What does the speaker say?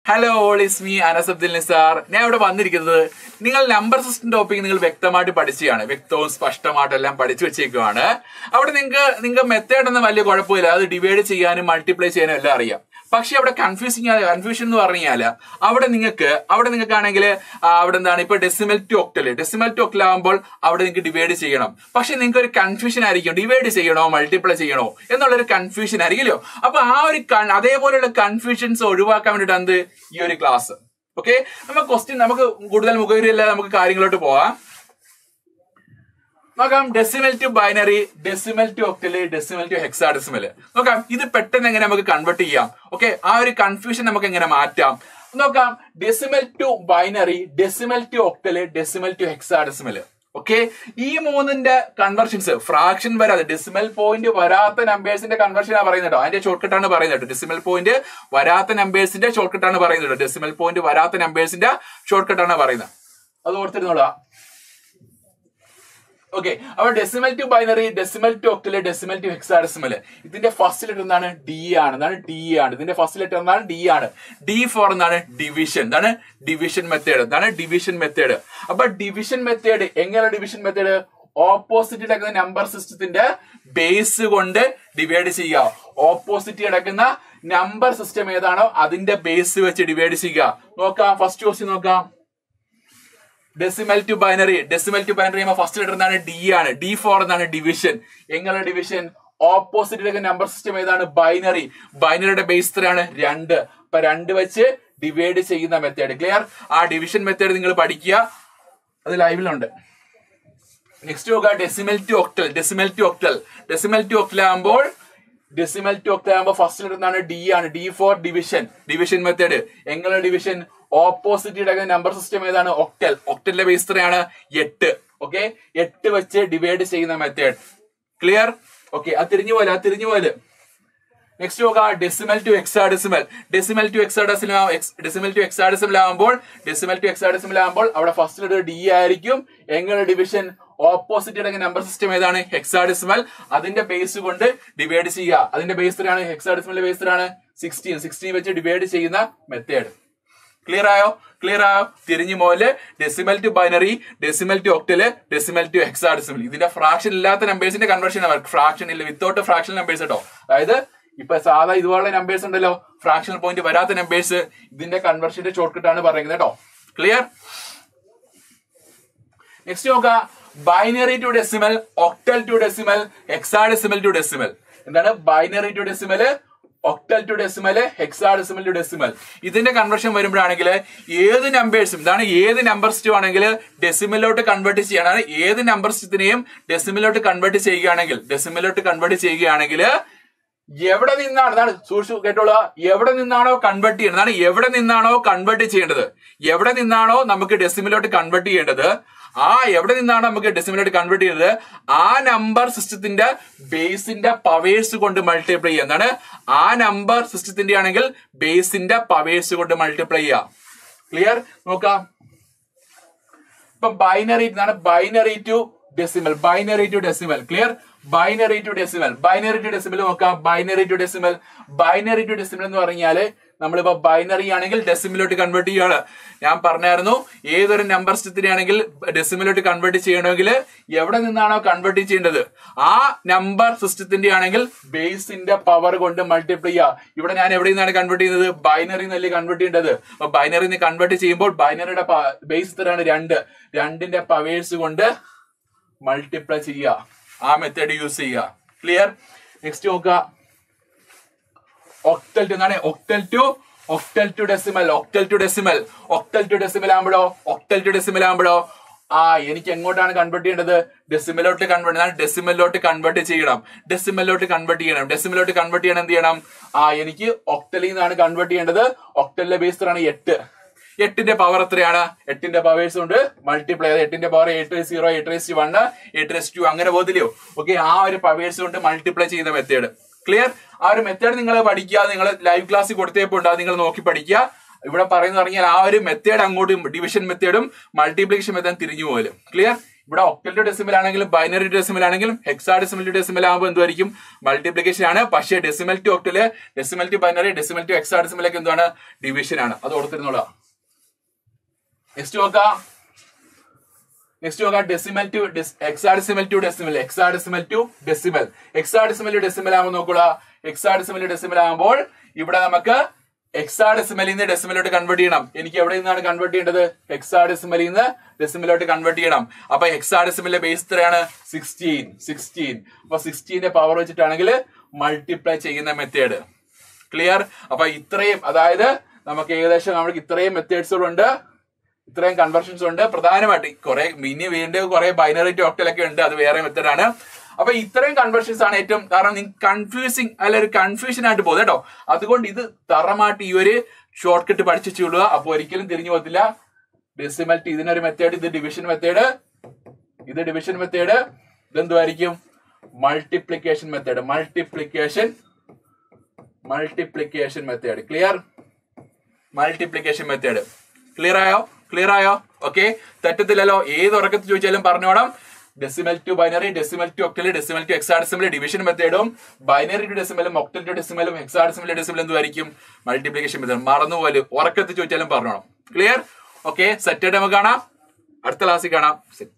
hello all is me Anas Abdul Nisar ഞാൻ ഇവിടെ വന്നിരിക്കുന്നത് നിങ്ങൾ നമ്പർ സിസ്റ്റം ടോപ്പിക് നിങ്ങൾ വ്യക്തമായിട്ട് പഠിച്ചാണ് വ്യക്തവും സ്പഷ്ടമായിട്ടും എല്ലാം പഠിച്ചു വെച്ചേക്കുവാണ് അവിടെ നിങ്ങൾക്ക് നിങ്ങൾക്ക് മെത്തേഡ് ഒന്നും വലിയ കുഴപ്പമില്ല അത് ഡിവൈഡ് ചെയ്യാനും മൾട്ടിപ്ലൈ ചെയ്യാനും എല്ലാം അറിയാം പക്ഷെ അവിടെ കൺഫ്യൂസിങ് കൺഫ്യൂഷൻ എന്ന് പറഞ്ഞു കഴിഞ്ഞാൽ അവിടെ നിങ്ങൾക്ക് അവിടെ നിങ്ങൾക്കാണെങ്കിൽ അവിടെ എന്താണ് ഇപ്പൊ decimal to octal decimal to octal ആകുമ്പോൾ അവിടെ നിങ്ങൾക്ക് ഡിവൈഡ് ചെയ്യണം പക്ഷെ നിങ്ങൾക്ക് ഒരു കൺഫ്യൂഷൻ ആയിരിക്കും ഡിവൈഡ് ചെയ്യണോ മൾട്ടിപ്ലൈ ചെയ്യണോ എന്നുള്ളൊരു കൺഫ്യൂഷൻ ആയിരിക്കുമല്ലോ അപ്പൊ ആ ഒരു കൺ- അതേപോലെയുള്ള കൺഫ്യൂഷൻസ് ഒഴിവാക്കാൻ വേണ്ടിയിട്ട് എന്ത് ഈ ഒരു ക്ലാസ് ഓക്കെ നമുക്ക് ക്വസ്റ്റ്യൻ നമുക്ക് കൂടുതൽ മുഖവരിയല്ല നമുക്ക് കാര്യങ്ങളോട്ട് പോവാം നോക്കാം decimal to binary decimal to octal decimal to hexadecimal നോക്കാം ഇത് പെട്ടെന്ന് എങ്ങനെ നമുക്ക് കൺവേർട്ട് ചെയ്യാം ഓക്കെ ആ ഒരു കൺഫ്യൂഷൻ നമുക്ക് എങ്ങനെ മാറ്റാം നോക്കാം decimal to binary decimal to octal decimal to hexadecimal okay ഈ മൂന്നിന്റെ കൺവർഷൻസ് ഫ്രാക്ഷൻ വരാതെ ഡെസിമൽ പോയിന്റ് വരാത്ത നമ്പേഴ്സിന്റെ കൺവർഷൻ പറയുന്നത് കേട്ടോ അതിന്റെ ഷോർട്ട് കട്ടാണ് പറയുന്നത് ഡെസിമൽ പോയിന്റ് വരാത്ത നമ്പേഴ്സിന്റെ ഷോർട്ട് കട്ടാണ് പറയുന്നത് ഡെസിമൽ പോയിന്റ് വരാത്ത നമ്പേഴ്സിന്റെ ഷോർട്ട് കട്ടാണ് പറയുന്നത് അത് ഓർത്തിരുന്നോളാം ഓക്കെ അപ്പൊ decimal to binary decimal to octal decimal to hexadecimal ഇതിന്റെ ഫസ്റ്റ് ലെറ്റർ എന്താണ് ഡി ആണ് എന്താണ് ഡി ആണ് ഇതിന്റെ ഫസ്റ്റ് ലെറ്റർ എന്താണ് ഡി ആണ് ഡി ഫോർ എന്താണ് ഡിവിഷൻ എന്താണ് ഡിവിഷൻ മെത്തേഡ് എന്താണ് ഡിവിഷൻ മെത്തേഡ് അപ്പൊ ഡിവിഷൻ മെത്തേഡ് എങ്ങനെയാണ് ഡിവിഷൻ മെത്തേഡ് ഓപ്പോസിറ്റ് കിടക്കുന്ന നമ്പർ സിസ്റ്റത്തിന്റെ ബേസ് കൊണ്ട് ഡിവൈഡ് ചെയ്യുക ഓപ്പോസിറ്റ് കിടക്കുന്ന നമ്പർ സിസ്റ്റം ഏതാണോ അതിന്റെ ബേസ് വെച്ച് ഡിവൈഡ് ചെയ്യുക നോക്കാം ഫസ്റ്റ് ക്വസ്റ്റ്യൻ നോക്കാം decimal to binary decimal to binary first letter എന്താണ് ഡി ആണ് ഡി ഫോർ എന്നാണ് ഡിവിഷൻ എങ്ങനെ ഡിവിഷൻ ഓപ്പോസിറ്റ് നമ്പർ സിസ്റ്റം ഏതാണ് ബൈനറി ബൈനറിയുടെ ബേസ് എത്രയാണ് രണ്ട് അപ്പൊ രണ്ട് വെച്ച് ഡിവൈഡ് ചെയ്യുന്ന മെത്തേഡ് ക്ലിയർ ആ ഡിവിഷൻ മെത്തേഡ് നിങ്ങൾ പഠിക്കുക അത് ലൈവിലുണ്ട് നെക്സ്റ്റ് നോക്കുക decimal to octal decimal to octal decimal to octal ആകുമ്പോൾ ഡെസിമൽ ടു ഒക്ടൽ ആകുമ്പോൾ ഫസ്റ്റ് ലെറ്റർ എന്താണ് ഡി ആണ് D for division division method എങ്ങനെ ഡിവിഷൻ ഓപ്പോസിറ്റ് കിടക്കുന്ന നമ്പർ സിസ്റ്റം ഏതാണ് ഒക്ടൽ ഒക്ടലിന്റെ ബേസ് എത്രയാണ് എട്ട് ഓക്കെ എട്ട് വെച്ച് ഡിവൈഡ് ചെയ്യുന്ന മെത്തേഡ് ക്ലിയർ ഓക്കെ അത് തിരിഞ്ഞു പോലെ അത് തിരിഞ്ഞു പോലെ നെക്സ്റ്റ് നോക്കാം decimal to hexadecimal decimal to hexadecimal decimal to hexadecimal ആകുമ്പോൾ ഡെസിമൽ ടു എക്സാഡെസിമൽ ആകുമ്പോൾ അവിടെ ഫസ്റ്റ് ലെറ്റർ ഡി ആയിരിക്കും എങ്ങനെ ഡിവിഷൻ ഓപ്പോസിറ്റ് കിടക്കുന്ന നമ്പർ സിസ്റ്റം ഏതാണ് ഹെക്സാഡെസിമൽ അതിന്റെ ബേസ് കൊണ്ട് ഡിവൈഡ് ചെയ്യുക അതിന്റെ ബേസ് ആണ് ഹെക്സാഡെസിമലിന്റെ ബേസ് ആണ് സിക്സ്റ്റീൻ സിക്സ്റ്റീൻ വെച്ച് ഡിവൈഡ് ചെയ്യുന്ന മെത്തേഡ് ക്ലിയർ ആയോ ക്ലിയർ ആയോ തിരിഞ്ഞു മോല് decimal to binary decimal to octal decimal to hexadecimal ഇതിന്റെ ഫ്രാക്ഷൻ ഇല്ലാത്ത നമ്പേഴ്സിന്റെ കൺവേർഷൻ ഫ്രാക്ഷൻ ഇല്ല വിത്തൗട്ട് ഫ്രാക്ഷൻ നമ്പേഴ്സ് കേട്ടോ അതായത് ഇപ്പൊ സാധാ ഇതുപോലുള്ള നമ്പേഴ്സ് ഉണ്ടല്ലോ ഫ്രാക്ഷണൽ പോയിന്റ് വരാത്ത നമ്പേഴ്സ് ഇതിന്റെ കൺവേർഷന്റെ ഷോർട്ട് കട്ടാണ് പറയുന്നത് കേട്ടോ ക്ലിയർ നെക്സ്റ്റ് നോക്ക binary to decimal octal to decimal hexadecimal to decimal എന്താണ് binary to decimal octal to decimal hexadecimal to decimal ഇതിന്റെ കൺവേർഷൻ വരുമ്പോഴാണെങ്കിൽ ഏത് നമ്പേഴ്സും ഇതാണ് ഏത് നമ്പർ സിസ്റ്റം ആണെങ്കിൽ ഡെസിമലോട്ട് കൺവേർട്ട് ചെയ്യണം ഏത് നമ്പർ സിസ്റ്റത്തിനെയും ഡെസിമലോട്ട് കൺവേർട്ട് ചെയ്യുകയാണെങ്കിൽ ഡെസിമലോട്ട് കൺവേർട്ട് ചെയ്യുകയാണെങ്കിൽ എവിടെ നിന്നാണ് അതാണ് സൂക്ഷിച്ചു കേട്ടോളുക എവിടെ നിന്നാണോ കൺവേർട്ട് ചെയ്യേണ്ടത് അതാണ് എവിടെ നിന്നാണോ കൺവേർട്ട് ചെയ്യേണ്ടത് എവിടെ നിന്നാണോ നമുക്ക് ഡെസിമലോട്ട് കൺവേർട്ട് ചെയ്യേണ്ടത് ആ എവിടെ നിന്നാണോ നമുക്ക് ഡെസിമലോട്ട് കൺവേർട്ട് ചെയ്യുന്നത് ആ നമ്പർ സിസ്റ്റത്തിന്റെ ബേസിന്റെ പവേഴ്സ് കൊണ്ട് മൾട്ടിപ്ലൈ ചെയ്യുക എന്താണ് ആ നമ്പർ സിസ്റ്റത്തിന്റെ ആണെങ്കിൽ ബേസിന്റെ പവേഴ്സ് കൊണ്ട് മൾട്ടിപ്ലൈ ചെയ്യുക ക്ലിയർ നോക്കാം ഇപ്പൊ ബൈനറി എന്നാണ് binary to decimal binary to decimal clear binary to decimal binary to decimal നോക്കാം binary to decimal binary to decimal എന്ന് പറഞ്ഞാല് നമ്മളിപ്പോ ബൈനറി ആണെങ്കിൽ ഡെസിമലോട്ട് കൺവേർട്ട് ചെയ്യാണ് ഞാൻ പറഞ്ഞായിരുന്നു ഏതൊരു നമ്പർ സിസ്റ്റത്തിനെ ആണെങ്കിൽ ഡെസിമലോട്ട് കൺവേർട്ട് ചെയ്യണമെങ്കിൽ എവിടെ നിന്നാണോ കൺവേർട്ട് ചെയ്യേണ്ടത് ആ നമ്പർ സിസ്റ്റത്തിന്റെ ആണെങ്കിൽ ബേസിന്റെ പവർ കൊണ്ട് മൾട്ടിപ്ലൈ ചെയ്യുക ഇവിടെ ഞാൻ എവിടെ നിന്നാണ് കൺവേർട്ട് ചെയ്യുന്നത് ബൈനറി എന്നല്ലേ കൺവേർട്ട് ചെയ്യേണ്ടത് അപ്പൊ ബൈനറി നിന്ന് കൺവേർട്ട് ചെയ്യുമ്പോൾ ബൈനറിയുടെ ബേസ് ഇത്രയാണ് രണ്ട് രണ്ടിന്റെ പവേഴ്സ് കൊണ്ട് മൾട്ടിപ്ലൈ ചെയ്യുക ആ മെത്തേഡ് യൂസ് ചെയ്യുക ക്ലിയർ നെക്സ്റ്റ് നോക്കുക ഒക്ടൽ ടു എന്താണ് octal to octal to decimal octal to decimal octal to decimal ആകുമ്പോഴോ ഒക്ടൽ ടു ഡെസിമൽ ആകുമ്പോഴോ ആ എനിക്ക് എങ്ങോട്ടാണ് കൺവേർട്ട് ചെയ്യേണ്ടത് ഡെസിമലോട്ട് കൺവേർട്ട് ചെയ്യണം ഡെസിമലോട്ട് കൺവേർട്ട് ചെയ്യണം ഡെസിമലോട്ട് കൺവേർട്ട് ചെയ്യണം ഡെസിമലോട്ട് കൺവേർട്ട് ചെയ്യണം എന്ത് ചെയ്യണം ആ എനിക്ക് ഒക്ടലിൽ നിന്നാണ് കൺവേർട്ട് ചെയ്യേണ്ടത് ഒക്ടലിന്റെ ബേസ് ആണ് എട്ട് എട്ടിന്റെ പവർ എത്രയാണ് എട്ടിന്റെ പവേഴ്സ് കൊണ്ട് മൾട്ടിപ്ലൈ ചെയ്ത് എട്ടിന്റെ power eight raise zero eight raise one eight raise two അങ്ങനെ പോകത്തില്ലയോ ഓക്കെ ആ ഒരു പവേഴ്സ് കൊണ്ട് മൾട്ടിപ്ലൈ ചെയ്യുന്ന മെത്തേഡ് ക്ലിയർ ആ ഒരു മെത്തേഡ് നിങ്ങൾ പഠിക്കുക നിങ്ങൾ ലൈവ് ക്ലാസ്സിൽ കൊടുത്തേപ്പോൾ അത് നിങ്ങൾ നോക്കി പഠിക്കുക ഇവിടെ പറയുന്നത് പറഞ്ഞാൽ ആ ഒരു മെത്തേഡ് അങ്ങോട്ടും ഡിവിഷൻ മെത്തേഡും മൾട്ടിപ്ലിക്കേഷൻ മെത്തേഡും തിരിഞ്ഞു പോലും ക്ലിയർ ഇവിടെ ഒക്ടൽ ടു ഡെസിമൽ ആണെങ്കിലും ബൈനറി ഡെസിമൽ ആണെങ്കിലും ഹെക്സാ ഡെസിമൽ ടു ഡെസിമൽ ആകുമ്പോൾ എന്തുമായിരിക്കും മൾട്ടിപ്ലിക്കേഷൻ ആണ് പക്ഷേ decimal to octal decimal to binary decimal to hexadecimal ഒക്കെ എന്താണ് ഡിവിഷൻ ആണ് അത് ഓർത്തിരുന്നോളാം നെക്സ്റ്റ് നോക്കാം നെക്സ്റ്റ് നോക്കാം decimal to hexadecimal to decimal hexadecimal to decimal hexadecimal to decimal ആകുമ്പോൾ നോക്കുക എക്സാഡെസിമൽ ടു ഡെസിമൽ ആകുമ്പോൾ ഇവിടെ നമുക്ക് എക്സാഡെസിമലിൽ നിന്ന് ഡെസിമലോട്ട് കൺവേർട്ട് ചെയ്യണം എനിക്ക് എവിടെ നിന്നാണ് കൺവേർട്ട് ചെയ്യേണ്ടത് എക്സാഡെസിമലിൽ നിന്ന് ഡെസിമലോട്ട് കൺവേർട്ട് ചെയ്യണം അപ്പൊ എക്സാഡെസിമലിന്റെ ബേസ് എത്രയാണ് സിക്സ്റ്റീൻ സിക്സ്റ്റീൻ അപ്പൊ സിക്സ്റ്റീന്റെ പവർ വെച്ചിട്ടാണെങ്കിൽ മൾട്ടിപ്ലൈ ചെയ്യുന്ന മെത്തേഡ് ക്ലിയർ അപ്പൊ ഇത്രയും അതായത് നമുക്ക് ഏകദേശം നമുക്ക് ഇത്രയും മെത്തേഡ്സുകളുണ്ട് ഇത്രയും കൺവെർഷൻസ് ഉണ്ട് പ്രധാനമായിട്ട് കുറെ മിനി വീണ്ടും കുറെ ബൈനറി ടോക്ടലൊക്കെ ഉണ്ട് അത് വേറെ മെത്തേഡ് ആണ് അപ്പൊ ഇത്രയും കൺവെർഷൻസ് ആണ് ഏറ്റവും കാരണം നിങ്ങൾക്ക് കൺഫ്യൂസിങ് അല്ല ഒരു കൺഫ്യൂഷൻ ആയിട്ട് പോകും കേട്ടോ അതുകൊണ്ട് ഇത് തറമായിട്ട് ഈ ഒരു ഷോർട്ട് കട്ട് പഠിച്ചു വിടുക അപ്പൊ ഒരിക്കലും തിരിഞ്ഞു പോകത്തില്ല ഡെസിമൽ ഇതിനൊരു മെത്തേഡ് ഇത് ഡിവിഷൻ മെത്തേഡ് ഇത് ഡിവിഷൻ മെത്തേഡ് ഇതെന്തുമായിരിക്കും multiplication method multiplication multiplication method clear multiplication method clear ആയോ ക്ലിയർ ആയോ ഓക്കെ തെറ്റത്തില്ലല്ലോ ഏത് ഉറക്കത്തിൽ ചോദിച്ചാലും പറഞ്ഞോണം decimal to binary decimal to octal decimal to hexadecimal division മെത്തേഡും ബൈനറി ടു ഡെസിമലും ഒക്ടൽ ടു ഡെസിമലും എക്സാഡെസിമൽ ഡെസിമൽ എന്തുമായിരിക്കും മൾട്ടിപ്ലിക്കേഷൻ മെത്തേഡ് മറന്നുപോലെ ഉറക്കത്തിൽ ചോദിച്ചാലും പറഞ്ഞോണം ക്ലിയർ ഓക്കെ സെറ്റ് നമുക്ക് കാണാം അടുത്ത ക്ലാസ്സിൽ കാണാം സെറ്റ്